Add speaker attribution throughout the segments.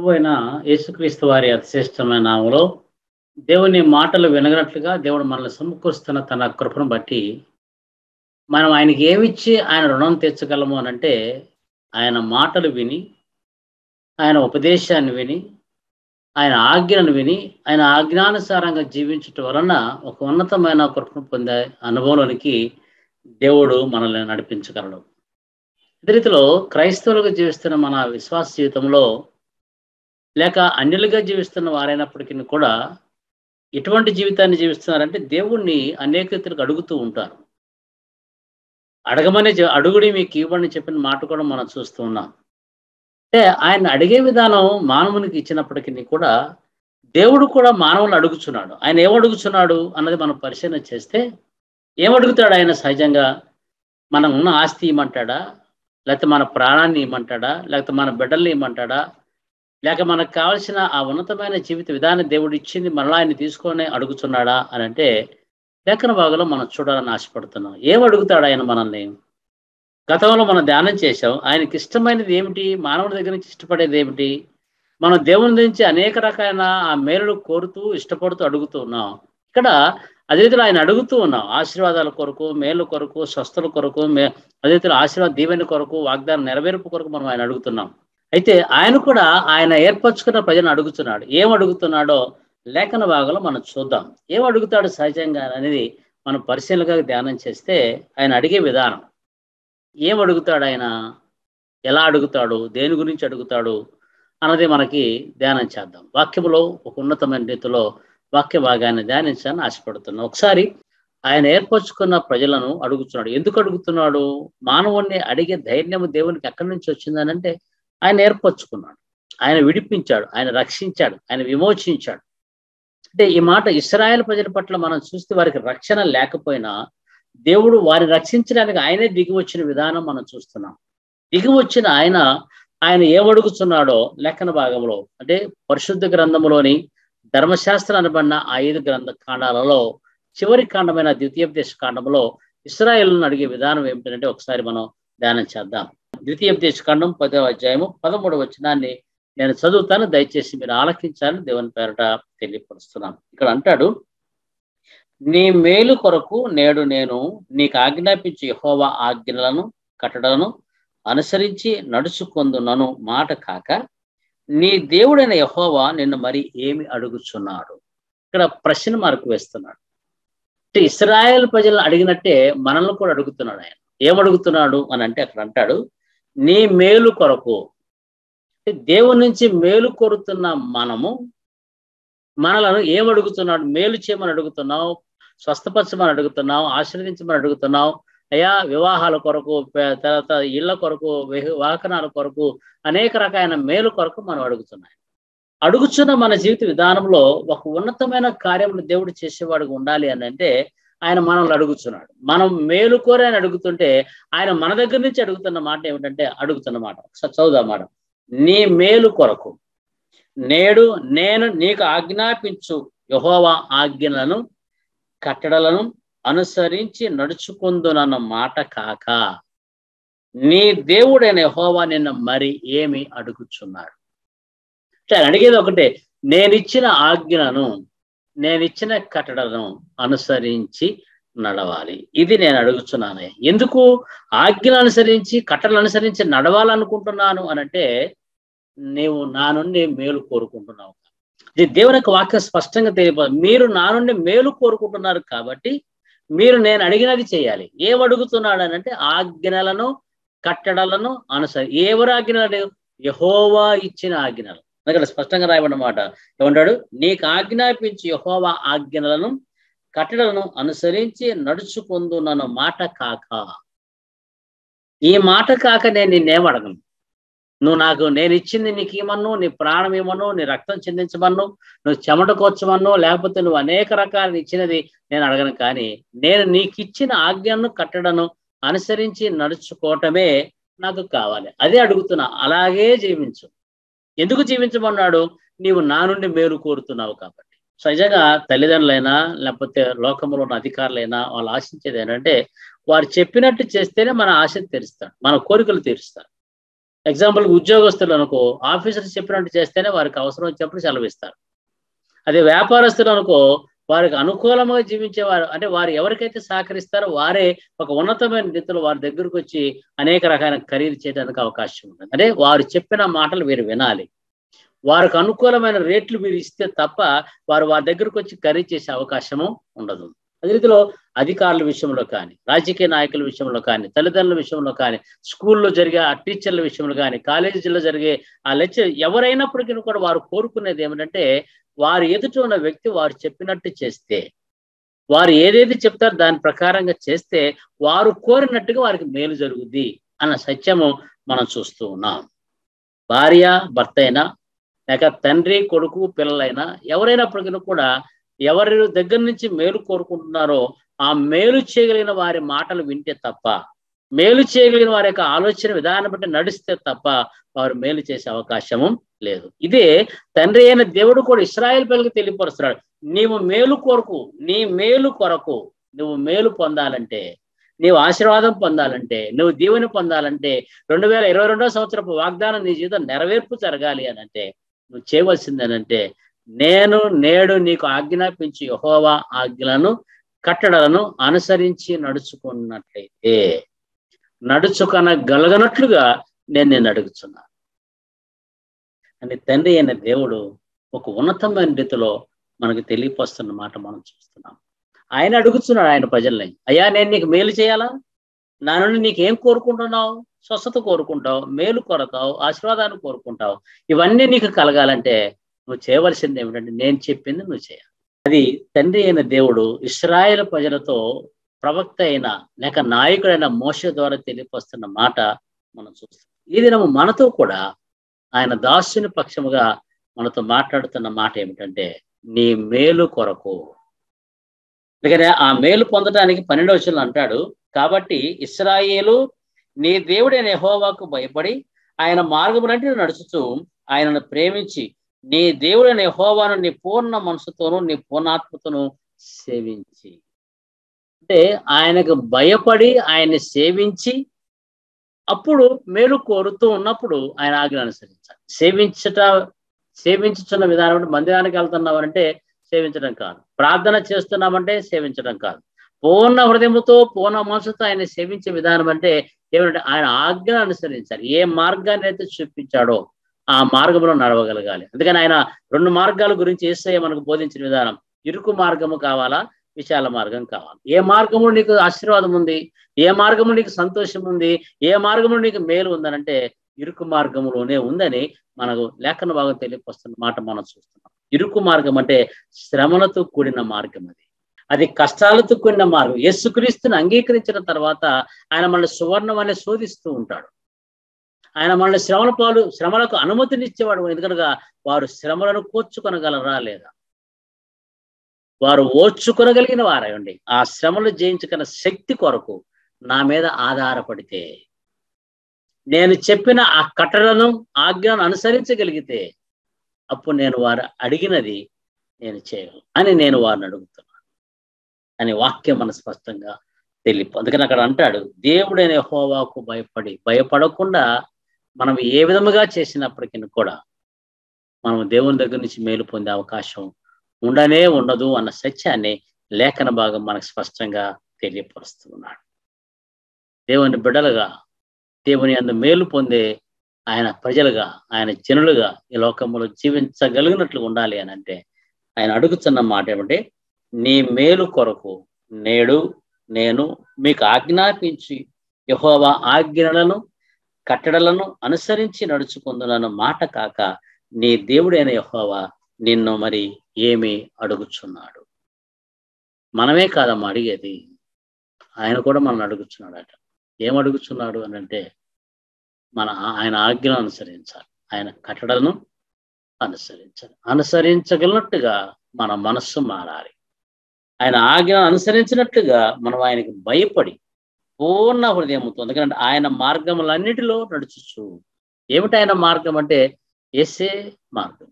Speaker 1: ప్రభు అయిన యేసుక్రీస్తు వారి అతిశ్రేష్టమైన నామలో దేవుని మాటలు వినగనట్లుగా దేవుడు మనల్ని సమకూరుస్తున్న తన కృపను బట్టి మనం ఆయనకి ఏమిచ్చి ఆయన రుణం తీర్చగలము అని అంటే ఆయన మాటలు విని ఆయన ఉపదేశాన్ని విని ఆయన ఆజ్ఞను విని ఆయన ఆజ్ఞానుసారంగా జీవించటం వలన ఒక ఉన్నతమైన కృపను పొందే అనుభవంలోనికి దేవుడు మనల్ని నడిపించగలడు ఇదే రీతిలో క్రైస్తవులుగా జీవిస్తున్న మన విశ్వాస జీవితంలో లేక అన్యులుగా జీవిస్తున్న వారైనప్పటికీ కూడా ఎటువంటి జీవితాన్ని జీవిస్తున్నారంటే దేవుణ్ణి అనేక రీతిలకు అడుగుతూ ఉంటారు అడగమని అడుగుడి మీకు ఇవ్వని చెప్పిన మాట కూడా మనం చూస్తూ ఉన్నాం అంటే ఆయన అడిగే విధానం మానవునికి ఇచ్చినప్పటికీ కూడా దేవుడు కూడా మానవులు అడుగుతున్నాడు ఆయన ఏమడుగుతున్నాడు అన్నది మనం పరిశీలన చేస్తే ఏమడుగుతాడు ఆయన సహజంగా మనం ఉన్న ఆస్తి ఇమ్మంటాడా లేకపోతే మన ప్రాణాన్ని ఇమ్మంటాడా లేకపోతే మన బిడ్డల్ని ఇమ్మంటాడా లేక మనకు కావాల్సిన ఆ ఉన్నతమైన జీవిత విధానం దేవుడు ఇచ్చింది మళ్ళీ ఆయన తీసుకొని అడుగుతున్నాడా అని అంటే లేఖన భాగంలో మనం చూడాలని ఆశపడుతున్నాం ఏం అడుగుతాడు ఆయన మనల్ని గతంలో మనం ధ్యానం చేశాం ఆయనకి ఇష్టమైనది ఏమిటి మానవుడి దగ్గర నుంచి ఇష్టపడేది ఏమిటి మనం దేవుని నుంచి అనేక రకాలైన ఆ మేలులు కోరుతూ ఇష్టపడుతూ అడుగుతూ ఉన్నాం ఇక్కడ అదే ఆయన అడుగుతూ ఉన్నాం ఆశీర్వాదాల కొరకు మేలు కొరకు స్వస్థల కొరకు మే అదే ఆశీర్వాద దీవెన కొరకు వాగ్దానం నెరవేర్పు కొరకు మనం ఆయన అడుగుతున్నాం అయితే ఆయన కూడా ఆయన ఏర్పరచుకున్న ప్రజలను అడుగుతున్నాడు ఏం అడుగుతున్నాడో లేఖన భాగంలో మనం చూద్దాం ఏం అడుగుతాడు సహజంగా అనేది మనం పరిశీలనగా ధ్యానం చేస్తే ఆయన అడిగే విధానం ఏం అడుగుతాడు ఆయన ఎలా అడుగుతాడు దేని గురించి అడుగుతాడు అన్నది మనకి ధ్యానం చేద్దాం వాక్యములో ఒక ఉన్నతమైన రీతిలో వాక్య భాగాన్ని ధ్యానించాలని ఆశపడుతున్నాం ఒకసారి ఆయన ఏర్పరచుకున్న ప్రజలను అడుగుతున్నాడు ఎందుకు అడుగుతున్నాడు మానవుణ్ణి అడిగే ధైర్యం దేవునికి ఎక్కడి నుంచి వచ్చిందనంటే ఆయన ఏర్పరచుకున్నాడు ఆయన విడిపించాడు ఆయన రక్షించాడు ఆయన విమోచించాడు అంటే ఈ మాట ఇస్రాయేల్ ప్రజల పట్ల మనం చూస్తే వారికి రక్షణ లేకపోయినా దేవుడు వారిని రక్షించడానికి ఆయనే దిగి వచ్చిన విధానం మనం చూస్తున్నాం దిగి వచ్చిన ఆయన ఆయన ఏమడుగుతున్నాడో లెక్కన భాగంలో అంటే పరిశుద్ధ గ్రంథంలోని ధర్మశాస్త్రం అనబడిన ఆ ఐదు గ్రంథ కాండాలలో చివరి కాండమైన ద్వితీయోపదేశ కాండంలో ఇస్రాయేల్ను అడిగే విధానం ఏమిటంటే ఒకసారి మనం ధ్యానం చేద్దాం ద్వితీయోపదేశ కాండం పదవ అధ్యాయము పదమూడవ వచనాన్ని నేను చదువుతాను దయచేసి మీరు ఆలకించాలని దేవుని పేరట తెలియపరుస్తున్నాను ఇక్కడ అంటాడు నీ మేలు కొరకు నేడు నేను నీకు ఆజ్ఞాపించి యహోవా ఆజ్ఞలను కట్టడలను అనుసరించి నడుచుకొందునను మాట కాక నీ దేవుడైన యహోవా నిన్ను మరి ఏమి అడుగుచున్నాడు ఇక్కడ ప్రశ్న మార్కు వేస్తున్నాడు అంటే ఇస్రాయేల్ ప్రజలను అడిగినట్టే మనల్ని కూడా అడుగుతున్నాడు ఆయన ఏమడుగుతున్నాడు అని అంటే అక్కడ అంటాడు నీ మేలు కొరకు దేవుని నుంచి మేలు కోరుతున్న మనము మనలను ఏమడుగుతున్నాడు మేలు చేయమని అడుగుతున్నావు స్వస్థపరచమని అడుగుతున్నావు ఆశీర్వదించమని అడుగుతున్నావు అయా వివాహాల కొరకు తర్వాత ఇళ్ల కొరకు వాహనాల కొరకు అనేక రకాలైన మేలు కొరకు మనం అడుగుతున్నాం అడుగుచున్న మన జీవిత విధానంలో ఒక ఉన్నతమైన కార్యములు దేవుడు చేసేవాడుగా ఉండాలి అని అంటే ఆయన మనల్ని అడుగుతున్నాడు మనం మేలు కోరి ఆయన అడుగుతుంటే ఆయన మన దగ్గర నుంచి అడుగుతున్న మాట ఏమిటంటే అడుగుతున్న మాట ఒకసారి చదువుదా మాట నీ మేలు కొరకు నేడు నేను నీకు ఆజ్ఞాపించు యహోవా ఆజ్ఞలను కట్టడలను అనుసరించి నడుచుకుందునన్న మాట కాక నీ దేవుడైన యహోవా నిన్న మరి ఏమి అడుగుచున్నాడు ఆయన అడిగేది ఒకటే నేనిచ్చిన ఆజ్ఞలను నేనిచ్చిన కట్టడలను అనుసరించి నడవాలి ఇది నేను అడుగుతున్నాను ఎందుకు ఆజ్ఞలు అనుసరించి కట్టలు అనుసరించి నడవాలనుకుంటున్నాను అనంటే నీవు నా నుండి మేలు కోరుకుంటున్నావు ఇది దేవుని యొక్క వాక్యం స్పష్టంగా తెలియ మీరు నా నుండి మేలు కోరుకుంటున్నారు కాబట్టి మీరు నేను అడిగినది చేయాలి ఏం అడుగుతున్నాడు అని అంటే ఆజ్ఞలను కట్టడలను అనుసరి ఎవరు ఆజ్ఞలు యహోవా ఇచ్చిన ఆజ్ఞలు అక్కడ స్పష్టంగా రాయబడినమాట ఏమంటాడు నీకు ఆజ్ఞాపించి యహోవా ఆజ్ఞలను కట్టడలను అనుసరించి నడుచుకుందు నన్ను మాట కాక ఈ మాట కాక నేను నిన్నేం అడగను నువ్వు నాకు నేను ఇచ్చింది నీకు ఇమ్మను నీ ప్రాణం ఇవ్వను నీ రక్తం చెందించమను నువ్వు చెమట కోర్చమను లేకపోతే నువ్వు అనేక రకాలు ఇచ్చినది నేను అడగను కానీ నేను నీకు ఇచ్చిన ఆజ్ఞను కట్టడను అనుసరించి నడుచుకోవటమే నాకు కావాలి అదే అడుగుతున్నా అలాగే జీవించు ఎందుకు జీవించమన్నాడు నీవు నా నుండి మేలు కోరుతున్నావు కాబట్టి సహజంగా తల్లిదండ్రులైనా లేకపోతే లోకంలో ఉన్న అధికారులైనా వాళ్ళు ఆశించేది ఏంటంటే వారు చెప్పినట్టు చేస్తేనే మన ఆశ తీరుస్తాడు మన కోరికలు తీరుస్తారు ఎగ్జాంపుల్ ఉద్యోగస్తులు అనుకో ఆఫీసర్స్ చెప్పినట్టు చేస్తేనే వారికి అవసరం వచ్చినప్పుడు సెలవిస్తారు అదే వ్యాపారస్తులు అనుకో వారికి అనుకూలంగా జీవించేవారు అంటే వారు ఎవరికైతే సహకరిస్తారో వారే ఒక ఉన్నతమైన రీతిలో వారి దగ్గరకు వచ్చి అనేక రకాల ఖరీదు చేయడానికి అవకాశం ఉంటుంది అంటే వారు చెప్పిన మాటలు వీరు వినాలి వారికి అనుకూలమైన రేట్లు మీరు ఇస్తే తప్ప వారు వారి దగ్గరకు వచ్చి ఖరీదు చేసే అవకాశము ఉండదు అదే రీతిలో అధికారుల విషయంలో కానీ రాజకీయ నాయకుల విషయంలో కానీ తల్లిదండ్రుల విషయంలో కానీ స్కూల్లో జరిగే ఆ టీచర్ల విషయంలో కానీ కాలేజీలో జరిగే ఆ లెక్చర్ ఎవరైనప్పటికీ కూడా వారు కోరుకునేది ఏమిటంటే వారు ఎదుట ఉన్న వ్యక్తి వారు చెప్పినట్టు చేస్తే వారు ఏదేది చెప్తారో దాని ప్రకారంగా చేస్తే వారు కోరినట్టుగా వారికి మేలు జరుగుద్ది అన్న సత్యము మనం చూస్తూ ఉన్నాం భార్య భర్త అయినా లేక తండ్రి కొడుకు పిల్లలైనా ఎవరైనప్పటికీ కూడా ఎవరి దగ్గర నుంచి మేలు కోరుకుంటున్నారో ఆ మేలు చేయగలిగిన వారి మాటలు వింటే తప్ప మేలు చేయగలిగిన వారి యొక్క ఆలోచన విధానం బట్టి నడిస్తే తప్ప వారు మేలు చేసే అవకాశము లేదు ఇదే తండ్రి అయిన దేవుడు కూడా ఇస్రాయేల్ పిల్లలకి తెలియపరుస్తున్నాడు నీవు మేలు కొరకు నీ మేలు కొరకు నువ్వు మేలు పొందాలంటే నీవు ఆశీర్వాదం పొందాలంటే నువ్వు దీవెని పొందాలంటే రెండు వేల ఇరవై రెండో సంవత్సరపు వాగ్దానం నీ జీవితం నెరవేర్పు జరగాలి అని అంటే నువ్వు చేయవలసిందేనంటే నేను నేడు నీకు ఆజ్ఞాపించి యహోవా ఆజ్ఞలను కట్టడలను అనుసరించి నడుచుకున్నట్లయితే నడుచుకొన గలగనట్లుగా నేను నేను అడుగుతున్నాను అని తండ్రి అయిన దేవుడు ఒక ఉన్నతమైన రీతిలో మనకు తెలియపస్తున్న మాట మనం చూస్తున్నాం ఆయన అడుగుతున్నాడు ఆయన ప్రజల్ని అయ్యా నేను నీకు మేలు చేయాలా నా నుండి నీకేం కోరుకుంటున్నావు స్వస్థత కోరుకుంటావు మేలు కొరతావు ఆశీర్వాదాన్ని కోరుకుంటావు ఇవన్నీ నీకు కలగాలంటే నువ్వు చేయవలసింది ఏమిటంటే నేను చెప్పింది నువ్వు చేయాలి అది తండ్రి అయిన దేవుడు ఇస్రాయేల్ ప్రజలతో ప్రవక్త అయిన లేక నాయకుడైన మోస ద్వారా తెలియపస్తున్న మాట మనం చూస్తాం ఈ దినము మనతో కూడా ఆయన దాసుని పక్షముగా మనతో మాట్లాడుతున్న మాట ఏమిటంటే నీ మేలు కొరకు అందుకనే ఆ మేలు పొందడానికి పన్నెండవ వచనం అంటాడు కాబట్టి ఇస్రాయేలు నీ దేవుడైన యెహోవాకు భయపడి ఆయన మార్గములంటే నడుచుతూ ఆయనను ప్రేమించి నీ దేవుడైన యెహోవాను నీ పూర్ణ మనసుతోనూ నీ పూర్ణాత్మతోనూ సేవించి అంటే ఆయనకు భయపడి ఆయన్ని సేవించి అప్పుడు మేలు కోరుతూ ఉన్నప్పుడు ఆయన ఆజ్ఞ అనుసరించాలి సేవించట సేవించుతున్న విధానం అంటే మందిరానికి వెళ్తున్నామంటే సేవించడం కాదు ప్రార్థన చేస్తున్నామంటే సేవించడం కాదు పూర్ణ హృదయముతో పూర్ణ మనసుతో ఆయన సేవించే విధానం అంటే ఏమంటే ఆయన ఆజ్ఞ అనుసరించాలి ఏ మార్గాన్ని అయితే చూపించాడో ఆ మార్గంలో నడవగలగాలి అందుకని ఆయన రెండు మార్గాల గురించి ఏసయ్య మనకు బోధించిన విధానం ఇరుకు మార్గము కావాలా విశాల మార్గం కావాలి ఏ మార్గము నీకు ఆశీర్వాదం ఉంది ఏ మార్గము నీకు సంతోషం ఉంది ఏ మార్గము నీకు మేలు ఉందనంటే ఇరుకు మార్గములోనే ఉందని మనకు లేఖన భాగం తెలియపస్తున్న మాట మనం చూస్తున్నాం ఇరుకు మార్గం అంటే శ్రమలతో కూడిన మార్గం అది అది కష్టాలతో కూడిన మార్గం యేసుక్రీస్తుని అంగీకరించిన తర్వాత ఆయన మన సువర్ణం అనే శోధిస్తూ ఉంటాడు ఆయన మనల్ని శ్రమల పాలు శ్రమలకు అనుమతినిచ్చేవాడు ఎందుకనగా వారు శ్రమలను కోర్చుకొనగలరా లేదా వారు ఓర్చుకొనగలిగిన వారండి ఆ శ్రమలు జయించుకున్న శక్తి కొరకు నా మీద ఆధారపడితే నేను చెప్పిన ఆ కట్టడను ఆజ్ఞను అనుసరించగలిగితే అప్పుడు నేను వారు అడిగినది నేను చేయగలను అని నేను వారిని అడుగుతున్నాను అని వాక్యం మన స్పష్టంగా తెలియదు అందుకని అక్కడ అంటాడు దేవుడైన హోవాకు భయపడి భయపడకుండా మనం ఏ విధముగా చేసినప్పటికీ కూడా మనం దేవుని దగ్గర నుంచి మేలు పొందే అవకాశం ఉండనే ఉండదు అన్న సత్యాన్ని లేఖన భాగం మనకు స్పష్టంగా తెలియపరుస్తున్నాడు దేవుని బిడలుగా దేవుని అందు మేలు పొందే ఆయన ప్రజలుగా ఆయన జనులుగా ఈ లోకంలో జీవించగలిగినట్లు ఉండాలి అని అంటే ఆయన అడుగుతున్న మాట ఏమంటే నీ మేలు కొరకు నేడు నేను మీకు ఆజ్ఞాపించి యహోవా ఆజ్ఞలను కట్టడలను అనుసరించి నడుచుకుందునన్న మాట కాక నీ దేవుడైన యహోవా నిన్ను మరి ఏమి అడుగుచున్నాడు మనమే కాదమ్మా అడిగేది ఆయన కూడా మనం అడుగుచున్నాడట ఏం అడుగుచున్నాడు అని అంటే మన ఆయన ఆజ్ఞను అనుసరించాలి ఆయన కట్టడలను అనుసరించాలి అనుసరించగలిగినట్టుగా మన మనస్సు మారాలి ఆయన ఆజ్ఞను అనుసరించినట్లుగా మనం ఆయనకి భయపడి పూర్ణ హృదయంతో ఎందుకంటే ఆయన మార్గములన్నిటిలో నడుచుచు ఏమిటి ఆయన మార్గం అంటే ఎసే మార్గం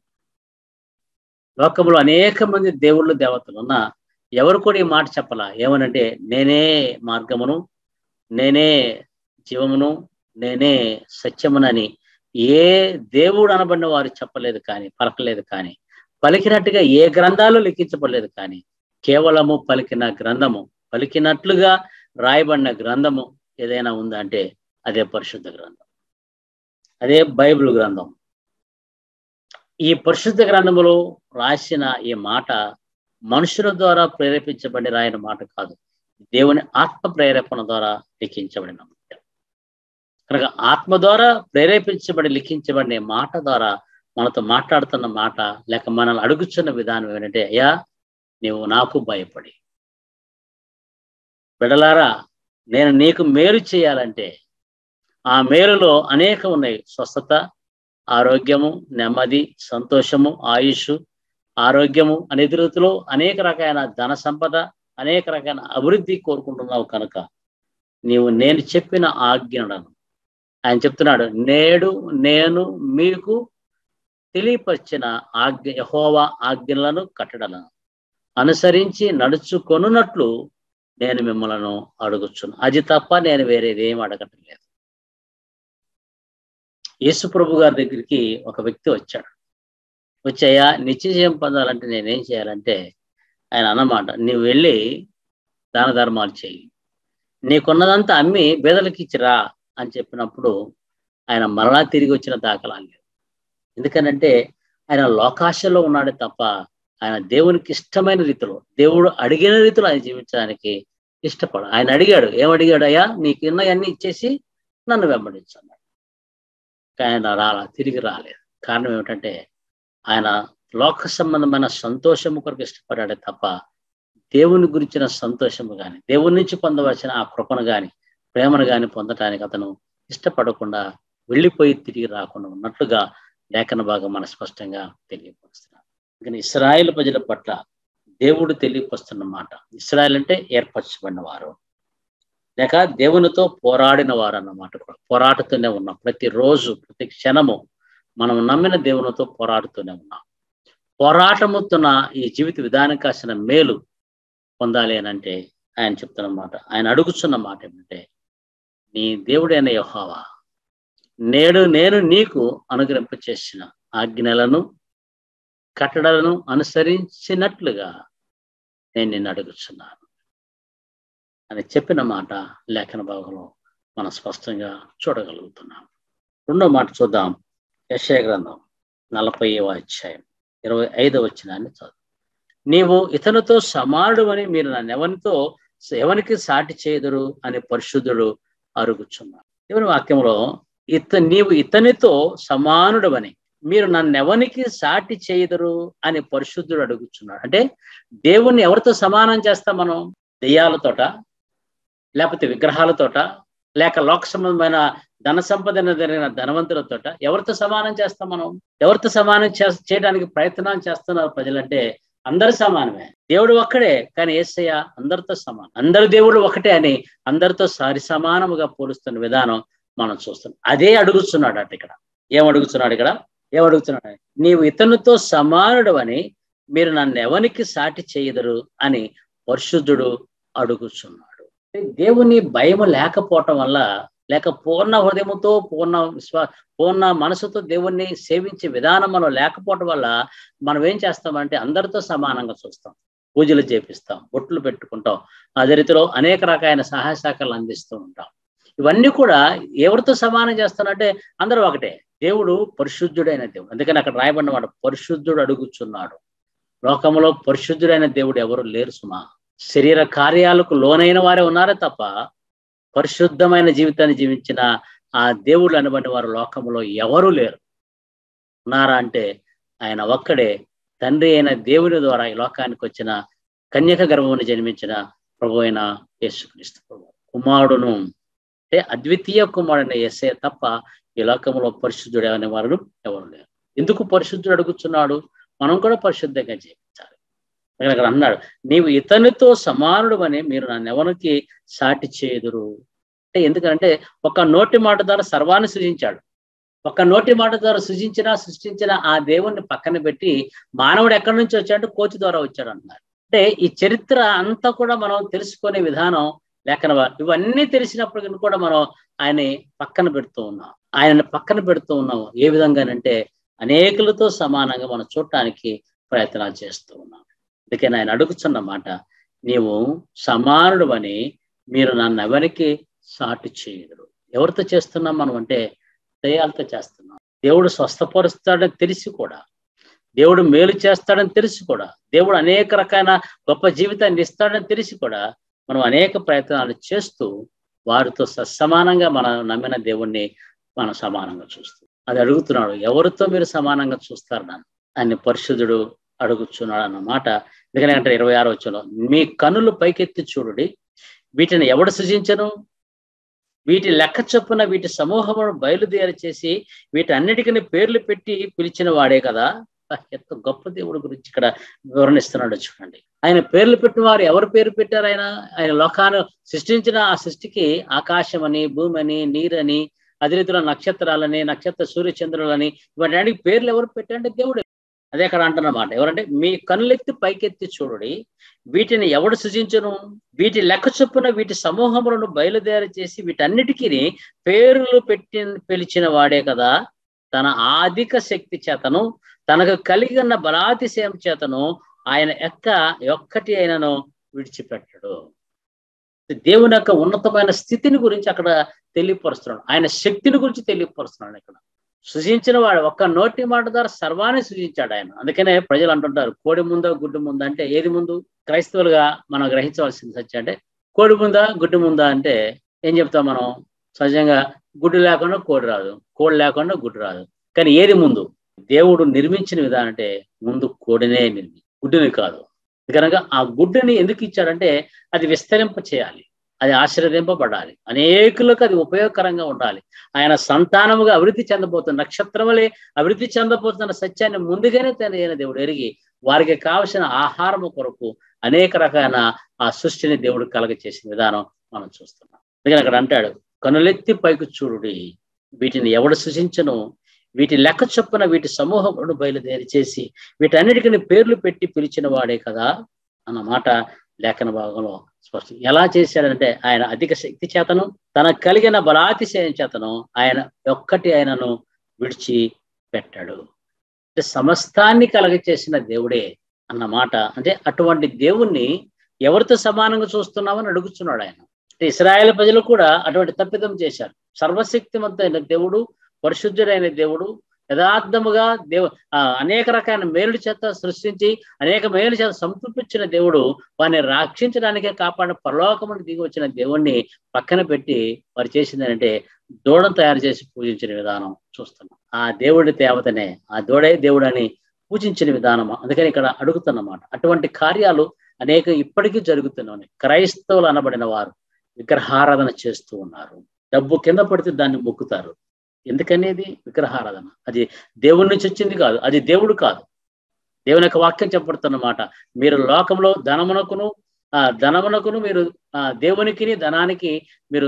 Speaker 1: లోకంలో అనేక మంది దేవుళ్ళు దేవతలు ఉన్నా ఎవరు కూడా ఈ మాట చెప్పలా ఏమనంటే నేనే మార్గమును నేనే జీవమును నేనే సత్యమునని ఏ దేవుడు అనబడిన వారు చెప్పలేదు కానీ పలకలేదు కానీ పలికినట్టుగా ఏ గ్రంథాలు లిఖించబడలేదు కానీ కేవలము పలికిన గ్రంథము పలికినట్లుగా రాయబడిన గ్రంథము ఏదైనా ఉందంటే అదే పరిశుద్ధ గ్రంథం అదే బైబిల్ గ్రంథం ఈ పరిశుద్ధ గ్రంథములో రాసిన ఈ మాట మనుషుల ద్వారా ప్రేరేపించబడి రాయన మాట కాదు దేవుని ఆత్మ ప్రేరేపణ ద్వారా లిఖించబడిన మాట కనుక ఆత్మ ద్వారా ప్రేరేపించబడి లిఖించబడిన మాట ద్వారా మనతో మాట్లాడుతున్న మాట లేక మనల్ని అడుగుతున్న విధానం ఏంటంటే అయ్యా నీవు నాకు భయపడి బిడలారా నేను నీకు మేలు చేయాలంటే ఆ మేలులో అనేక ఉన్నాయి స్వస్థత ఆరోగ్యము నెమ్మది సంతోషము ఆయుష్ ఆరోగ్యము అనే రీతిలో అనేక రకాల ధన సంపద అనేక రకాల అభివృద్ధి కోరుకుంటున్నావు కనుక నీవు నేను చెప్పిన ఆజ్ఞలను ఆయన చెప్తున్నాడు నేడు నేను మీకు తెలియపరిచిన ఆజ్ఞ యహోవా ఆజ్ఞలను కట్టడలను అనుసరించి నడుచుకొనున్నట్లు నేను మిమ్మలను అడుగుచును అది తప్ప నేను వేరేది ఏం అడగటం లేదు యేసు ప్రభు గారి దగ్గరికి ఒక వ్యక్తి వచ్చాడు వచ్చాయా నిత్యజయం పొందాలంటే నేనేం చేయాలంటే ఆయన అన్నమాట నీవు వెళ్ళి దాన ధర్మాలు చేయి నీకున్నదంతా అమ్మి బేదలకి ఇచ్చిరా అని చెప్పినప్పుడు ఆయన మరలా తిరిగి వచ్చిన దాఖలాలు లేవు ఎందుకనంటే ఆయన లోకాశలో ఉన్నాడే తప్ప ఆయన దేవునికి ఇష్టమైన రీతిలో దేవుడు అడిగిన రీతిలో ఆయన జీవించడానికి ఇష్టపడ ఆయన అడిగాడు ఏమడిగాడు అయ్యా నీకున్నవన్నీ ఇచ్చేసి నన్ను వెంబడించన్నాడు ఆయన రాలా తిరిగి రాలేదు కారణం ఏమిటంటే ఆయన లోక సంబంధమైన సంతోషము కొరకు ఇష్టపడాడే తప్ప దేవుని గురించిన సంతోషము కానీ దేవుని నుంచి పొందవలసిన ఆ కృపను కానీ ప్రేమను కానీ పొందటానికి అతను ఇష్టపడకుండా వెళ్ళిపోయి తిరిగి రాకుండా ఉన్నట్లుగా లేఖన భాగం మన స్పష్టంగా తెలియపరుస్తున్నాడు కానీ ఇస్రాయేల్ ప్రజల పట్ల దేవుడు తెలియపరుస్తున్న మాట ఇస్రాయల్ అంటే ఏర్పరచబడిన వారు లేక దేవునితో పోరాడిన వారు అన్నమాట కూడా పోరాడుతూనే ఉన్నాం ప్రతిరోజు ప్రతి క్షణము మనం నమ్మిన దేవునితో పోరాడుతూనే ఉన్నాం పోరాటముతున్న ఈ జీవిత విధానం కాసిన మేలు పొందాలి అని అంటే ఆయన చెప్తున్నమాట ఆయన అడుగుతున్న మాట ఏమంటే నీ దేవుడైన యహోవా నేడు నేను నీకు అనుగ్రహింప చేసిన ఆజ్ఞలను కట్టడలను అనుసరించినట్లుగా నేను నిన్ను అడుగుతున్నాను అని చెప్పిన మాట లేఖన భాగంలో మనం స్పష్టంగా చూడగలుగుతున్నాం రెండో మాట చూద్దాం యశయ గ్రంథం నలభై అధ్యాయం ఇరవై ఐదవ వచ్చినాన్ని చదువు నీవు ఇతనితో సమానుడు అని మీరు నన్ను ఎవరితో ఎవరికి సాటి చేయదురు అని పరిశుద్ధుడు అరుగుచున్నాడు దేవుని వాక్యంలో ఇత నీవు ఇతనితో సమానుడవని మీరు నన్ను ఎవరికి సాటి చేయదురు అని పరిశుద్ధుడు అడుగుచున్నాడు అంటే దేవుణ్ణి ఎవరితో సమానం చేస్తాం మనం దెయ్యాలతోట లేకపోతే విగ్రహాలతోట లేక లోక సంబంధమైన ధన సంపదన జరిగిన ధనవంతులతోట ఎవరితో సమానం చేస్తాం మనం ఎవరితో సమానం చేయడానికి ప్రయత్నం చేస్తున్నారు ప్రజలంటే అందరు సమానమే దేవుడు ఒక్కడే కానీ ఏసయ్య అందరితో సమానం అందరు దేవుడు ఒకటే అని అందరితో సరి సమానముగా పోలుస్తున్న విధానం మనం చూస్తున్నాం అదే అడుగుతున్నాడు అట ఇక్కడ ఏం అడుగుతున్నాడు ఇక్కడ ఏం అడుగుతున్నాడు నీవు ఇతనితో సమానుడు అని మీరు నన్ను ఎవరికి సాటి చేయదురు అని పరిశుద్ధుడు అడుగుతున్నాడు దేవుని భయము లేకపోవటం వల్ల లేక పూర్ణ హృదయముతో పూర్ణ విశ్వా పూర్ణ మనసుతో దేవుణ్ణి సేవించే విధానం మనం లేకపోవటం వల్ల మనం ఏం చేస్తామంటే అందరితో సమానంగా చూస్తాం పూజలు చేపిస్తాం బొట్లు పెట్టుకుంటాం అదే రీతిలో అనేక రకాలైన సహాయ శాఖలు అందిస్తూ ఉంటాం ఇవన్నీ కూడా ఎవరితో సమానం చేస్తానంటే అందరూ ఒకటే దేవుడు పరిశుద్ధుడైన దేవుడు అందుకని అక్కడ రాయబడిన వాడు పరిశుద్ధుడు అడుగుచున్నాడు లోకంలో పరిశుద్ధుడైన దేవుడు ఎవరు లేరు సుమా శరీర కార్యాలకు లోనైన వారే ఉన్నారే తప్ప పరిశుద్ధమైన జీవితాన్ని జీవించిన ఆ దేవుడు అనబడిన వారు లోకంలో ఎవరూ లేరు ఉన్నారా అంటే ఆయన ఒక్కడే తండ్రి అయిన దేవుని ద్వారా ఈ లోకానికి వచ్చిన కన్యక గర్భమును జన్మించిన ప్రభు అయిన యేసుక్రీస్తు ప్రభు కుమారుడును అంటే అద్వితీయ కుమారుడైన ఎస్ఏ తప్ప ఈ లోకంలో పరిశుద్ధుడు అనే వారు ఎవరు లేరు ఎందుకు పరిశుద్ధుడు అడుగుతున్నాడు మనం కూడా పరిశుద్ధంగా జీవించాలి అక్కడ అన్నాడు నీవు ఇతనితో సమానుడు అని మీరు నన్ను ఎవరికి సాటి చేదురు అంటే ఎందుకంటే ఒక నోటి మాట ద్వారా సర్వాన్ని సృజించాడు ఒక నోటి మాట ద్వారా సృజించిన సృష్టించిన ఆ దేవుణ్ణి పక్కన పెట్టి మానవుడు ఎక్కడి నుంచి వచ్చాడు కోతి ద్వారా వచ్చాడు అన్నారు అంటే ఈ చరిత్ర అంతా కూడా మనం తెలుసుకునే విధానం లేఖన ఇవన్నీ తెలిసినప్పటికీ కూడా మనం ఆయన పక్కన పెడుతూ ఉన్నాం ఆయనను పక్కన పెడుతూ ఉన్నాము ఏ విధంగానంటే అనేకులతో సమానంగా మనం చూడటానికి ప్రయత్నాలు చేస్తూ ఉన్నాం అందుకని ఆయన అడుగుతున్న మాట నీవు సమానుడు అని మీరు నన్ను ఎవరికి సాటి చేయరు ఎవరితో చేస్తున్నాం మనం అంటే దయాలతో చేస్తున్నాం దేవుడు స్వస్థపరుస్తాడని తెలిసి కూడా దేవుడు మేలు చేస్తాడని తెలిసి కూడా దేవుడు అనేక రకాల గొప్ప జీవితాన్ని ఇస్తాడని తెలిసి కూడా మనం అనేక ప్రయత్నాలు చేస్తూ వారితో సమానంగా మనం నమ్మిన దేవుణ్ణి మనం సమానంగా చూస్తాం అది అడుగుతున్నాడు ఎవరితో మీరు సమానంగా చూస్తారు నన్ను ఆయన పరిశుద్ధుడు అడుగుతున్నాడు అన్నమాట ఎందుకంటే ఇరవై ఆరో వచ్చలో మీ కనులు పైకెత్తి చూడుడి వీటిని ఎవడు సృజించను వీటి లెక్క చొప్పున వీటి సమూహమును బయలుదేరి చేసి వీటి అన్నిటికీ పేర్లు పెట్టి పిలిచిన వాడే కదా ఎంత గొప్ప దేవుడి గురించి ఇక్కడ వివరణిస్తున్నాడు చూడండి ఆయన పేర్లు పెట్టిన వారు ఎవరు పేరు పెట్టారు ఆయన ఆయన లోకాన్ని సృష్టించిన ఆ సృష్టికి ఆకాశం అని భూమి అని నీరని అదే రీతిలో నక్షత్రాలని నక్షత్ర సూర్య చంద్రులని ఇవన్నీ పేర్లు ఎవరు పెట్టారంటే దేవుడు అదే అక్కడ అంటున్నమాట ఎవరంటే మీ కనులెత్తి పైకెత్తి చూడుడి వీటిని ఎవడు సృజించను వీటి లెక్క చొప్పున వీటి సమూహములను బయలుదేరి చేసి వీటన్నిటికీ పేర్లు పెట్టి పిలిచిన వాడే కదా తన ఆధిక శక్తి చేతను తనకు కలిగి ఉన్న బలాతిశయం చేతను ఆయన ఎక్క ఒక్కటి అయినను విడిచిపెట్టడు దేవుని యొక్క ఉన్నతమైన స్థితిని గురించి అక్కడ తెలియపరుస్తున్నాడు ఆయన శక్తిని గురించి తెలియపరుస్తున్నాడు ఇక్కడ సృజించిన వాడు ఒక్క నోటి మాట ద్వారా సర్వాన్ని సృజించాడు ఆయన అందుకనే ప్రజలు అంటుంటారు కోడి ముందా గుడ్డు ముందా అంటే ఏది ముందు క్రైస్తవులుగా మనం గ్రహించవలసింది సత్యం అంటే కోడి ముందా గుడ్డు ముందా అంటే ఏం చెప్తాం మనం సహజంగా గుడ్డు లేకుండా కోడి రాదు కోడి లేకుండా గుడ్డు రాదు కానీ ఏది ముందు దేవుడు నిర్మించిన విధానం అంటే ముందు కోడినే నిర్మి గుడ్డుని కాదు కనుక ఆ గుడ్డుని ఎందుకు ఇచ్చాడంటే అది విస్తరింప చేయాలి అది ఆశీర్వదింపబడాలి అనేకులకు అది ఉపయోగకరంగా ఉండాలి ఆయన సంతానముగా అభివృద్ధి చెందబోతున్న నక్షత్రములే అభివృద్ధి చెందబోతున్న సత్యాన్ని ముందుగానే తన దేవుడు ఎరిగి వారికి కావలసిన ఆహారము కొరకు అనేక రకాల ఆ సృష్టిని దేవుడు కలగ చేసిన విధానం మనం చూస్తున్నాం అందుకని అక్కడ అంటాడు కనులెత్తి పైకి చూడుడి వీటిని ఎవడు సృజించను వీటి లెక్క చొప్పున వీటి సమూహమును బయలుదేరి చేసి వీటన్నిటికీ పేర్లు పెట్టి పిలిచిన వాడే కదా అన్నమాట లేఖన భాగంలో స్పష్టం ఎలా చేశాడంటే ఆయన అధిక శక్తి చేతను తనకు కలిగిన బలాతిశయం చేతను ఆయన ఒక్కటి ఆయనను విడిచి పెట్టాడు అంటే సమస్తాన్ని కలగ చేసిన దేవుడే అన్నమాట అంటే అటువంటి దేవుణ్ణి ఎవరితో సమానంగా చూస్తున్నామని అడుగుతున్నాడు ఆయన అంటే ఇస్రాయేల్ ప్రజలు కూడా అటువంటి తప్పిదం చేశారు సర్వశక్తివంతమైన దేవుడు పరిశుద్ధుడైన దేవుడు యథార్థముగా దేవు అనేక రకాల మేలు చేత సృష్టించి అనేక మేలు చేత సంతృప్తించిన దేవుడు వారిని రక్షించడానికే కాపాడిన పరలోకమునికి దిగి వచ్చిన దేవుణ్ణి పక్కన పెట్టి వారు చేసిందంటే దూడను తయారు చేసి పూజించిన విధానం చూస్తున్నాం ఆ దేవుడి దేవతనే ఆ దూడే దేవుడు అని పూజించిన విధానం అందుకని ఇక్కడ అడుగుతున్నమాట అటువంటి కార్యాలు అనేక ఇప్పటికీ జరుగుతున్నాయి క్రైస్తవులు అనబడిన వారు విగ్రహారాధన చేస్తూ ఉన్నారు డబ్బు కింద పడితే దాన్ని మొక్కుతారు ఎందుకనేది విగ్రహారాధన అది దేవుడి నుంచి వచ్చింది కాదు అది దేవుడు కాదు దేవుని యొక్క వాక్యం చెప్పబడుతున్నమాట మీరు లోకంలో ధనమునకును ఆ ధనమునకును మీరు ఆ దేవునికి ధనానికి మీరు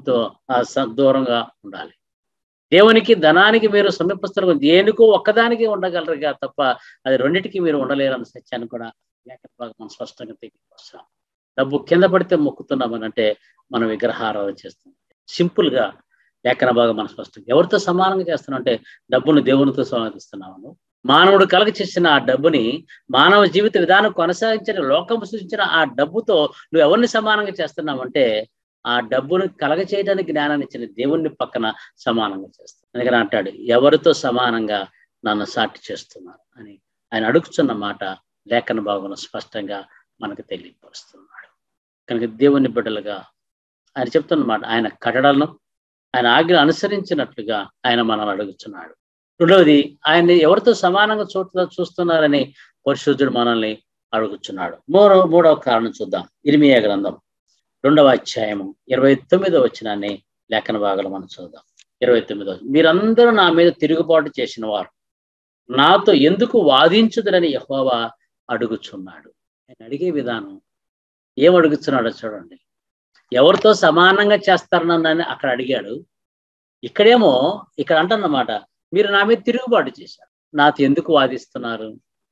Speaker 1: కొంత దూరంగా ఉండాలి దేవునికి ధనానికి మీరు సమీపస్తులకు దేనికో ఒక్కదానికి ఉండగలరుగా తప్ప అది రెండింటికి మీరు ఉండలేరు అన్న సత్యాన్ని కూడా లేఖన మనం స్పష్టంగా తెలియపరుస్తాం డబ్బు కింద పడితే మొక్కుతున్నామని అంటే మనం విగ్రహారాధన చేస్తాం సింపుల్ గా లేఖన భాగం మన స్పష్టం ఎవరితో సమానంగా చేస్తున్నాం అంటే డబ్బును దేవునితో సమాధిస్తున్నాము మానవుడు కలగ చేసిన ఆ డబ్బుని మానవ జీవిత విధానం కొనసాగించిన లోకం సృష్టించిన ఆ డబ్బుతో నువ్వు ఎవరిని సమానంగా చేస్తున్నావంటే ఆ డబ్బును కలగ చేయడానికి జ్ఞానాన్ని ఇచ్చిన దేవుణ్ణి పక్కన సమానంగా చేస్తాను అందుకని అంటాడు ఎవరితో సమానంగా నన్ను సాటి చేస్తున్నారు అని ఆయన అడుగుతున్న మాట లేఖన భాగంలో స్పష్టంగా మనకు తెలియపరుస్తున్నాడు కనుక దేవుని బిడ్డలుగా ఆయన చెప్తున్నమాట ఆయన కట్టడలను ఆయన ఆజ్ఞ అనుసరించినట్లుగా ఆయన మనల్ని అడుగుతున్నాడు రెండవది ఆయన్ని ఎవరితో సమానంగా చూ చూస్తున్నారని పరిశుద్ధుడు మనల్ని అడుగుతున్నాడు మూడవ మూడవ కారణం చూద్దాం ఇరిమియా గ్రంథం రెండవ అధ్యాయము ఇరవై తొమ్మిదో వచ్చినాన్ని లేఖన భాగాలు మనం చూద్దాం ఇరవై తొమ్మిదో మీరందరూ నా మీద తిరుగుబాటు చేసిన వారు నాతో ఎందుకు వాదించుదరని యహోవా అడుగుచున్నాడు ఆయన అడిగే విధానం ఏం అడుగుతున్నాడో చూడండి ఎవరితో సమానంగా చేస్తారనని అక్కడ అడిగాడు ఇక్కడేమో ఇక్కడ అంటున్నమాట మీరు నా మీద తిరుగుబాటు చేశారు నాతో ఎందుకు వాదిస్తున్నారు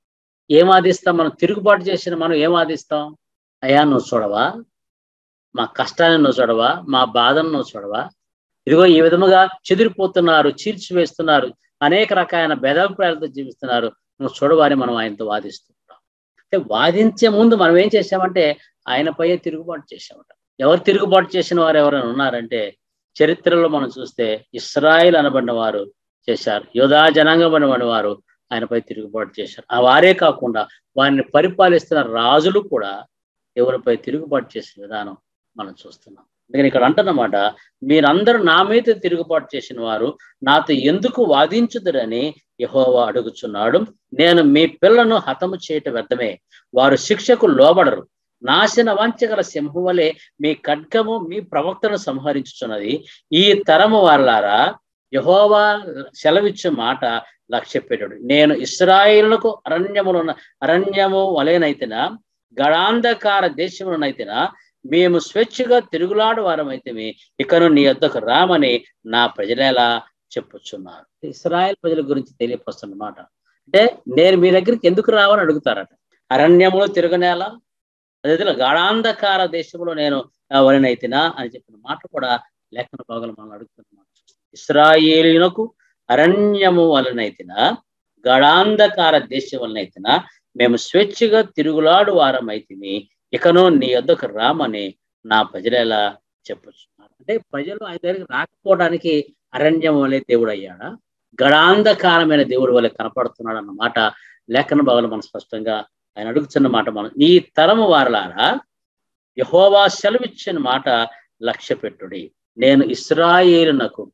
Speaker 1: ఏం వాదిస్తాం మనం తిరుగుబాటు చేసిన మనం ఏం వాదిస్తాం అయ్యా నువ్వు చూడవా మా కష్టాన్ని నువ్వు చూడవా మా బాధను నువ్వు చూడవా ఇదిగో ఈ విధముగా చెదిరిపోతున్నారు చీల్చివేస్తున్నారు అనేక రకాలైన భేదాభిప్రాయాలతో జీవిస్తున్నారు నువ్వు చూడవారి మనం ఆయనతో వాదిస్తుంటాం అంటే వాదించే ముందు మనం ఏం చేశామంటే ఆయనపై తిరుగుబాటు చేశామట ఎవరు తిరుగుబాటు చేసిన వారు ఎవరైనా ఉన్నారంటే చరిత్రలో మనం చూస్తే ఇస్రాయిల్ అనబడిన వారు చేశారు యోధా జనాంగం అనబడిన వారు ఆయనపై తిరుగుబాటు చేశారు ఆ వారే కాకుండా వారిని పరిపాలిస్తున్న రాజులు కూడా ఎవరిపై తిరుగుబాటు చేసిన విధానం మనం చూస్తున్నాం అందుకని ఇక్కడ అంటున్నమాట మీరందరూ నా మీద తిరుగుబాటు చేసిన వారు నాతో ఎందుకు వాదించుదురని యహోవా అడుగుచున్నాడు నేను మీ పిల్లను హతము చేయటం వ్యర్థమే వారు శిక్షకు లోబడరు నాశన వంచగల సింహం వలె మీ ఖడ్గము మీ ప్రవక్తను సంహరించుచున్నది ఈ తరము వారలారా యహోవా సెలవిచ్చే మాట లక్ష్య పెట్టాడు నేను ఇస్రాయిలకు అరణ్యములున్న అరణ్యము వలెనైతేనా గడాంధకార దేశములనైతేనా మేము స్వేచ్ఛగా తిరుగులాడు వారమైతే ఇకను నీ వద్దకు రామని నా ప్రజలేలా చెప్పుచున్నారు ఇస్రాయల్ ప్రజల గురించి తెలియపరుస్తున్నమాట అంటే నేను మీ దగ్గరికి ఎందుకు రావని అడుగుతారట అరణ్యములో తిరగనేలా అదే గాఢాంధకార దేశంలో నేను వలనైతినా అని చెప్పిన మాట కూడా లేఖన భాగాలు మనం అడుగుతున్నమాట ఇస్రాయేలునకు అరణ్యము వలనైతినా గడాంధకార దేశం వలనైతినా మేము స్వేచ్ఛగా తిరుగులాడు వారమైతిని ఇకను నీ వద్దకు రామని నా ప్రజలు ఎలా చెప్పుచున్నారు అంటే ప్రజలు ఆయన దగ్గరికి రాకపోవడానికి అరణ్యం వలె దేవుడు అయ్యాడా గడాంధకారమైన దేవుడు వలె కనపడుతున్నాడు అన్నమాట లేఖన భాగాలు మనం స్పష్టంగా ఆయన అడుగుతున్న మాట మనం ఈ తరము వారలారా యహోవా సెలవిచ్చిన మాట లక్ష్య పెట్టుడి నేను ఇస్రాయేలునకు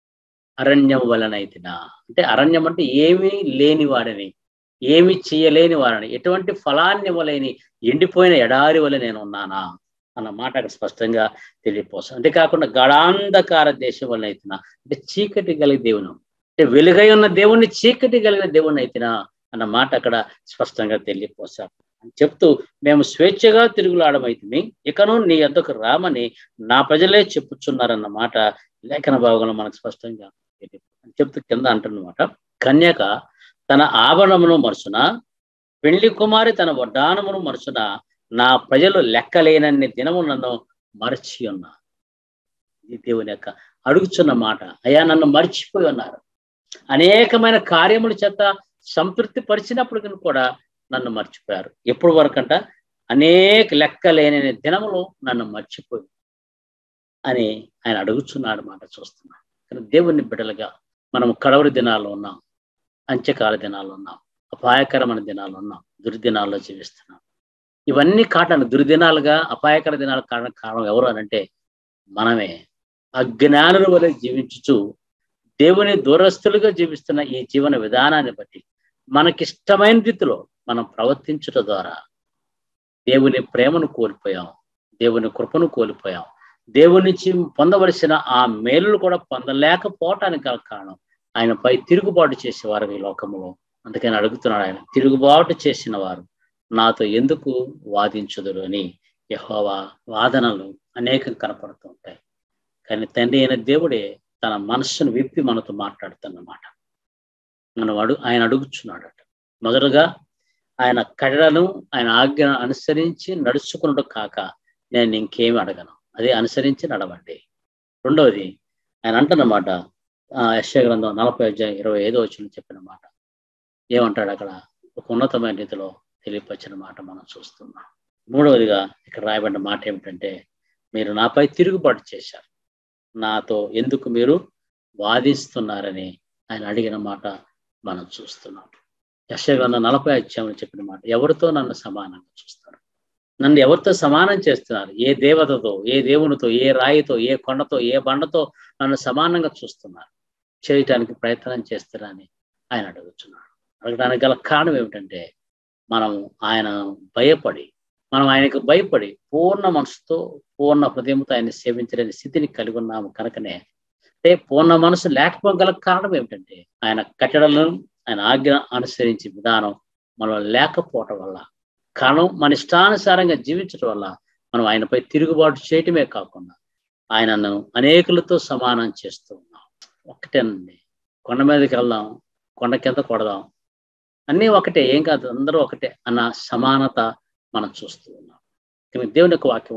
Speaker 1: అరణ్యం వలనైతినా అంటే అరణ్యం అంటే ఏమీ లేని వాడిని ఏమి చేయలేని వారిని ఎటువంటి ఫలాన్ని వలేని ఎండిపోయిన ఎడారి వల్ల నేను ఉన్నానా అన్న మాట అక్కడ స్పష్టంగా తెలియపోతాం అంతేకాకుండా గడాంధకార దేశం వల్ల అయితేనా అంటే చీకటి కలిగి దేవును అంటే వెలుగై ఉన్న దేవుణ్ణి చీకటి కలిగిన దేవుణ్ణి అయితేనా అన్న మాట అక్కడ స్పష్టంగా తెలియపోసాం అని చెప్తూ మేము స్వేచ్ఛగా తిరుగులాడమైతుంది ఇకను నీ ఎద్దకు రామని నా ప్రజలే చెప్పుచున్నారన్న మాట లేఖన భాగంలో మనకు స్పష్టంగా తెలియదు చెప్తూ కింద అంటున్నమాట కన్యక తన ఆభరణమును మరుచున పెళ్లి కుమారి తన వడ్డానమును మరుచున నా ప్రజలు లెక్కలేనన్ని దినము నన్ను మరచి ఉన్నా ఈ దేవుని యొక్క అడుగుచున్న మాట అయ్యా నన్ను మర్చిపోయి ఉన్నారు అనేకమైన కార్యముల చేత సంతృప్తి పరిచినప్పటికీ కూడా నన్ను మర్చిపోయారు ఎప్పుడు వరకంట అనేక లెక్కలేని దినములు నన్ను మర్చిపోయి అని ఆయన అడుగుచున్నాడు మాట చూస్తున్నాడు కానీ దేవుని బిడ్డలుగా మనం కడవరి దినాల్లో ఉన్నాం అంత్యకాల దినాల్లో ఉన్నాం అపాయకరమైన దినాలు ఉన్నాం దుర్దినాల్లో జీవిస్తున్నాం ఇవన్నీ కారణాలు దుర్దినాలుగా అపాయకర దినాల కారణం కారణం ఎవరు అనంటే మనమే అజ్ఞానుల వల్ల జీవించుచు దేవుని దూరస్తులుగా జీవిస్తున్న ఈ జీవన విధానాన్ని బట్టి మనకిష్టమైన రీతిలో మనం ప్రవర్తించట ద్వారా దేవుని ప్రేమను కోల్పోయాం దేవుని కృపను కోల్పోయాం దేవుని నుంచి పొందవలసిన ఆ మేలులు కూడా పొందలేకపోవటానికి గల కారణం ఆయనపై తిరుగుబాటు చేసేవారు ఈ లోకంలో అందుకని అడుగుతున్నాడు ఆయన తిరుగుబాటు చేసిన వారు నాతో ఎందుకు వాదించదురు అని యహోవా వాదనలు అనేకం కనపడుతూ ఉంటాయి కానీ తండ్రి అయిన దేవుడే తన మనస్సును విప్పి మనతో మాట్లాడుతున్నమాట మనం అడుగు ఆయన అడుగుచున్నాడట మొదటగా ఆయన కడలను ఆయన ఆజ్ఞను అనుసరించి నడుచుకున్నట్టు కాక నేను ఇంకేమి అడగను అది అనుసరించి నడవండి రెండవది ఆయన అంటున్నమాట యశ్వ గ్రంథం నలభై అధ్యాయం ఇరవై ఐదో వచ్చిన చెప్పిన మాట ఏమంటాడు అక్కడ ఒక ఉన్నతమైన రీతిలో తెలియపరిచిన మాట మనం చూస్తున్నాం మూడవదిగా ఇక్కడ రాయబడిన మాట ఏమిటంటే మీరు నాపై తిరుగుబాటు చేశారు నాతో ఎందుకు మీరు వాదిస్తున్నారని ఆయన అడిగిన మాట మనం చూస్తున్నాం యశగ్రంథం నలభై అధ్యాయంలో చెప్పిన మాట ఎవరితో నన్ను సమానంగా చూస్తారు నన్ను ఎవరితో సమానం చేస్తున్నారు ఏ దేవతతో ఏ దేవునితో ఏ రాయితో ఏ కొండతో ఏ బండతో నన్ను సమానంగా చూస్తున్నారు చేయటానికి ప్రయత్నం చేస్తారని ఆయన అడుగుతున్నాడు అడగడానికి గల కారణం ఏమిటంటే మనం ఆయన భయపడి మనం ఆయనకు భయపడి పూర్ణ మనసుతో పూర్ణ హృదయంతో ఆయన సేవించలేని స్థితిని కలిగి ఉన్నాము కనుకనే అంటే పూర్ణ మనసు లేకపోగల కారణం ఏమిటంటే ఆయన కట్టడలను ఆయన ఆజ్ఞ అనుసరించే విధానం మనం లేకపోవటం వల్ల కారణం మన ఇష్టానుసారంగా జీవించడం వల్ల మనం ఆయనపై తిరుగుబాటు చేయటమే కాకుండా ఆయనను అనేకులతో సమానం చేస్తూ ఉన్నాం ఒకటేనండి కొండ మీదకి వెళ్దాం కొండ కింద కొడదాం అన్నీ ఒకటే ఏం కాదు అందరూ ఒకటే అన్న సమానత మనం చూస్తూ ఉన్నాం కానీ దేవుని యొక్క వాక్యంలో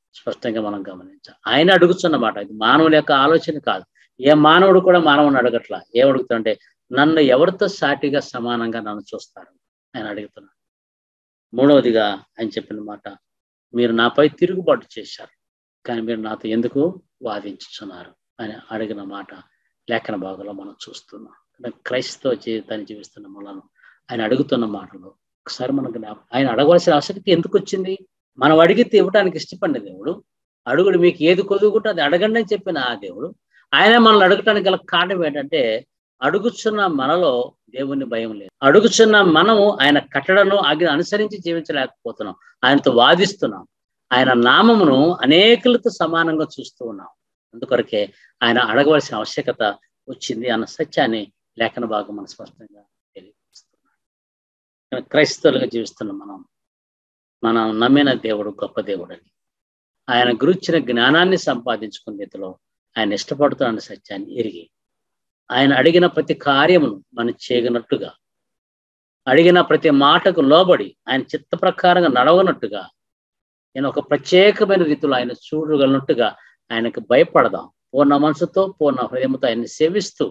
Speaker 1: స్పష్టంగా మనం గమనించాలి ఆయన అడుగుతున్నమాట ఇది మానవుల యొక్క ఆలోచన కాదు ఏ మానవుడు కూడా మానవుని అడగట్లా ఏ అడుగుతుంటే నన్ను ఎవరితో సాటిగా సమానంగా నన్ను చూస్తారు ఆయన అడుగుతున్నాడు మూడవదిగా ఆయన చెప్పిన మాట మీరు నాపై తిరుగుబాటు చేశారు కానీ మీరు నాతో ఎందుకు వాదించుతున్నారు అని అడిగిన మాట లేఖన భాగంలో మనం చూస్తున్నాం క్రైస్తవ జీవితాన్ని జీవిస్తున్న మనను ఆయన అడుగుతున్న మాటలు ఒకసారి మనకు జ్ఞాపకం ఆయన అడగవలసిన ఆసక్తి ఎందుకు వచ్చింది మనం అడిగితే ఇవ్వడానికి ఇష్టపడిన దేవుడు అడుగుడు మీకు ఏది కొదుగుంటే అది అడగండి అని చెప్పిన ఆ దేవుడు ఆయన మనల్ని అడగటానికి గల కారణం ఏంటంటే అడుగుచున్న మనలో దేవుని భయం లేదు అడుగుచున్న మనము ఆయన కట్టడను ఆజ్ఞ అనుసరించి జీవించలేకపోతున్నాం ఆయనతో వాదిస్తున్నాం ఆయన నామమును అనేకులతో సమానంగా చూస్తూ ఉన్నాం అందుకొరకే ఆయన అడగవలసిన ఆవశ్యకత వచ్చింది అన్న సత్యాన్ని లేఖన భాగం మన స్పష్టంగా తెలియజేస్తున్నాం క్రైస్తవులుగా జీవిస్తున్న మనం మనం నమ్మిన దేవుడు గొప్ప దేవుడు అని ఆయన గురించిన జ్ఞానాన్ని సంపాదించుకున్న రీతిలో ఆయన ఇష్టపడుతున్న సత్యాన్ని ఎరిగి ఆయన అడిగిన ప్రతి కార్యమును మనం చేయగనట్టుగా అడిగిన ప్రతి మాటకు లోబడి ఆయన చిత్త ప్రకారంగా నడవనట్టుగా నేను ఒక ప్రత్యేకమైన రీతిలో ఆయన చూడగలనట్టుగా ఆయనకు భయపడదాం పూర్ణ మనసుతో పూర్ణ హృదయంతో ఆయన్ని సేవిస్తూ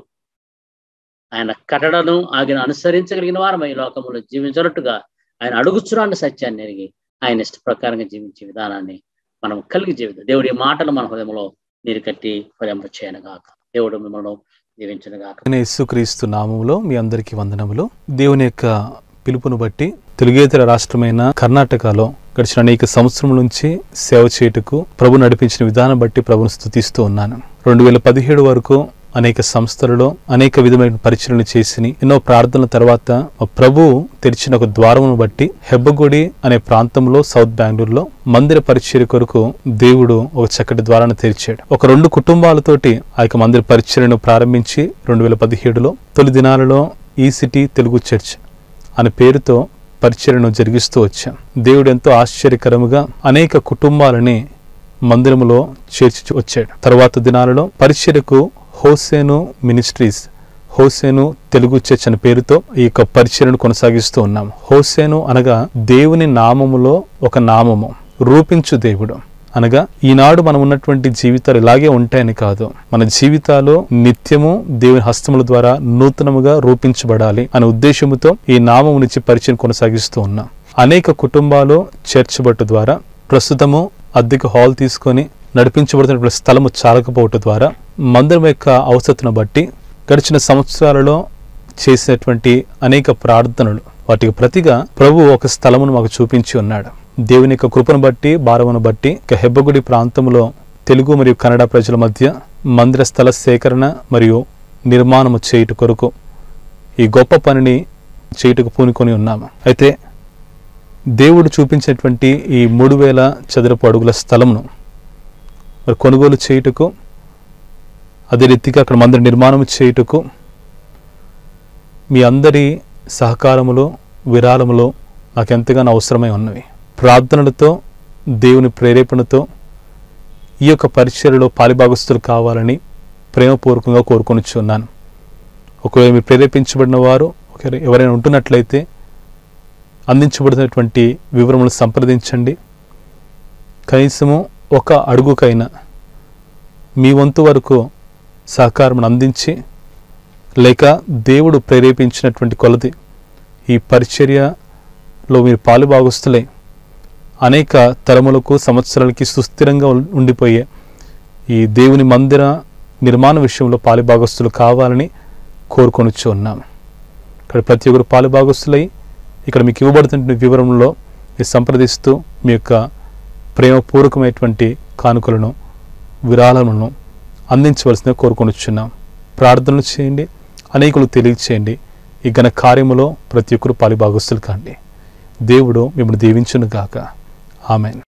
Speaker 1: ఆయన కట్టడను ఆగిన అనుసరించగలిగిన వారం ఈ లోకంలో జీవించినట్టుగా ఆయన అడుగుచున్నాడు సత్యాన్ని ఎరిగి ఆయన ఇష్ట ప్రకారంగా జీవించే విధానాన్ని మనం కలిగి జీవితం దేవుడి మాటలు మన హృదయంలో నీరు కట్టి హృదయం చేయను గాక దేవుడు మిమ్మల్ని దీవించను గాక
Speaker 2: యేసుక్రీస్తు నామములో మీ అందరికీ వందనములు దేవుని యొక్క పిలుపును బట్టి తెలుగేతర రాష్ట్రమైన కర్ణాటకలో గడిచిన అనేక సంవత్సరం నుంచి సేవ చేయుటకు ప్రభు నడిపించిన విధానం బట్టి ప్రభును స్థుతిస్తూ ఉన్నాను రెండు వేల పదిహేడు వరకు అనేక సంస్థలలో అనేక విధమైన పరిచయలు చేసి ఎన్నో ప్రార్థనల తర్వాత మా ప్రభు తెరిచిన ఒక ద్వారమును బట్టి హెబ్బగుడి అనే ప్రాంతంలో సౌత్ బెంగళూరులో మందిర పరిచయ కొరకు దేవుడు ఒక చక్కటి ద్వారాన్ని తెరిచాడు ఒక రెండు కుటుంబాలతోటి ఆ యొక్క మందిర పరిచయను ప్రారంభించి రెండు వేల పదిహేడులో తొలి దినాలలో ఈ సిటీ తెలుగు చర్చ్ అనే పేరుతో పరిచయను జరిగిస్తూ వచ్చాం దేవుడు ఎంతో ఆశ్చర్యకరముగా అనేక కుటుంబాలని మందిరములో చేర్చి వచ్చాడు తర్వాత దినాలలో పరిచయకు Hosanna ministries Hosanna Telugu church అనే పేరుతో ఈ యొక్క పరిచయను కొనసాగిస్తూ ఉన్నాం హోసేను అనగా దేవుని నామములో ఒక నామము రూపించు దేవుడు అనగా ఈనాడు మనం ఉన్నటువంటి జీవితాలు ఇలాగే ఉంటాయని కాదు మన జీవితాలు నిత్యము దేవుని హస్తముల ద్వారా నూతనముగా రూపించబడాలి అనే ఉద్దేశముతో ఈ నామము నుంచి పరిచయం కొనసాగిస్తూ ఉన్నాం అనేక కుటుంబాలు చర్చ్ బట్టు ద్వారా ప్రస్తుతము అద్దెకు హాల్ తీసుకొని నడిపించబడుతున్నటువంటి స్థలము చాలకపోవటం ద్వారా మందిరం యొక్క అవసరతను బట్టి గడిచిన సంవత్సరాలలో చేసినటువంటి అనేక ప్రార్థనలు వాటికి ప్రతిగా ప్రభు ఒక స్థలమును మాకు చూపించి ఉన్నాడు దేవుని యొక్క కృపను బట్టి భారమును బట్టి ఇక హెబ్బగుడి ప్రాంతంలో తెలుగు మరియు కన్నడ ప్రజల మధ్య మందిర స్థల సేకరణ మరియు నిర్మాణము చేయుట కొరకు ఈ గొప్ప పనిని చేయుటకు పూనుకొని ఉన్నాము అయితే దేవుడు చూపించినటువంటి ఈ మూడు వేల చదరపు అడుగుల స్థలమును మరి కొనుగోలు చేయుటకు అదే రీతిగా అక్కడ మందిర నిర్మాణం చేయుటకు మీ అందరి సహకారములో విరాళములో నాకు ఎంతగానో అవసరమై ఉన్నవి ప్రార్థనలతో దేవుని ప్రేరేపణతో ఈ యొక్క పరిచర్యలో పాలిభాగస్తులు కావాలని ప్రేమపూర్వకంగా కోరుకొనిచున్నాను ఒకవేళ మీరు ప్రేరేపించబడిన వారు ఒకవేళ ఎవరైనా ఉంటున్నట్లయితే అందించబడినటువంటి వివరములు సంప్రదించండి కనీసము ఒక అడుగుకైనా మీ వంతు వరకు సహకారం అందించి లేక దేవుడు ప్రేరేపించినటువంటి కొలది ఈ పరిచర్యలో మీరు పాలుభాగస్తులై అనేక తరములకు సంవత్సరాలకి సుస్థిరంగా ఉం- ఉండిపోయే ఈ దేవుని మందిర నిర్మాణ విషయంలో పాలుభాగస్తులు కావాలని కోరుకొనిచ్చు ఉన్నాము ఇక్కడ ప్రతి ఒక్కరు పాలుభాగస్తులై ఇక్కడ మీకు ఇవ్వబడుతున్న వివరంలో మీరు సంప్రదిస్తూ మీ యొక్క ప్రేమపూర్వకమైనటువంటి కానుకలను విరాళములను అందించవలసిందిగా కోరుకొనిచున్నాం ప్రార్థనలు చేయండి అనేకులు తెలియచేయండి ఈ ఘన కార్యములో ప్రతి ఒక్కరు పాలిభాగస్తులు కాండి దేవుడు మిమ్మల్ని దీవించును గాక ఆమెన్